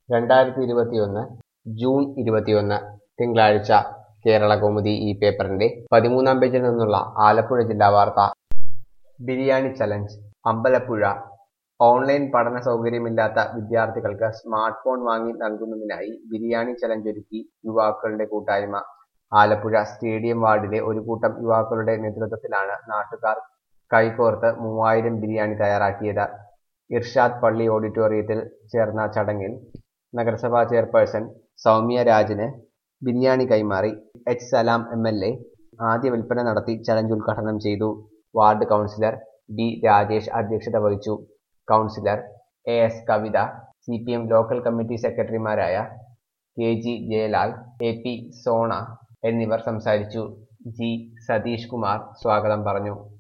രണ്ടായിരത്തി ഇരുപത്തിയൊന്ന് ജൂൺ ഇരുപത്തിയൊന്ന് തിങ്കളാഴ്ച കേരള കൗമുദി ഈ പേപ്പറിന്റെ പതിമൂന്നാം പേജിൽ നിന്നുള്ള ആലപ്പുഴ ജില്ലാ വാർത്ത ബിരിയാണി ചലഞ്ച് അമ്പലപ്പുഴ ഓൺലൈൻ പഠന സൗകര്യമില്ലാത്ത വിദ്യാർത്ഥികൾക്ക് സ്മാർട്ട് ഫോൺ വാങ്ങി നൽകുന്നതിനായി ബിരിയാണി ചലഞ്ച് ഒരുക്കി യുവാക്കളുടെ കൂട്ടായ്മ ആലപ്പുഴ സ്റ്റേഡിയം വാർഡിലെ ഒരു കൂട്ടം യുവാക്കളുടെ നേതൃത്വത്തിലാണ് നാട്ടുകാർ കൈകോർത്ത് മൂവായിരം ബിരിയാണി തയ്യാറാക്കിയത് ഇർഷാദ് പള്ളി ഓഡിറ്റോറിയത്തിൽ ചേർന്ന ചടങ്ങിൽ നഗരസഭാ ചെയർപേഴ്സൺ സൗമ്യ രാജന് ബിരിയാണി കൈമാറി H Salam M L A ആദ്യ വിൽപ്പന നടത്തി ചലഞ്ച് ഉദ്ഘാടനം ചെയ്തു വാർഡ് കൗൺസിലർ ഡി രാജേഷ് അധ്യക്ഷത വഹിച്ചു councillor A S Kavitha C P M local committee സെക്രട്ടറിമാരായ K G Jayalal A P Sona എന്നിവർ സംസാരിച്ചു ജി സതീഷ് കുമാർ സ്വാഗതം പറഞ്ഞു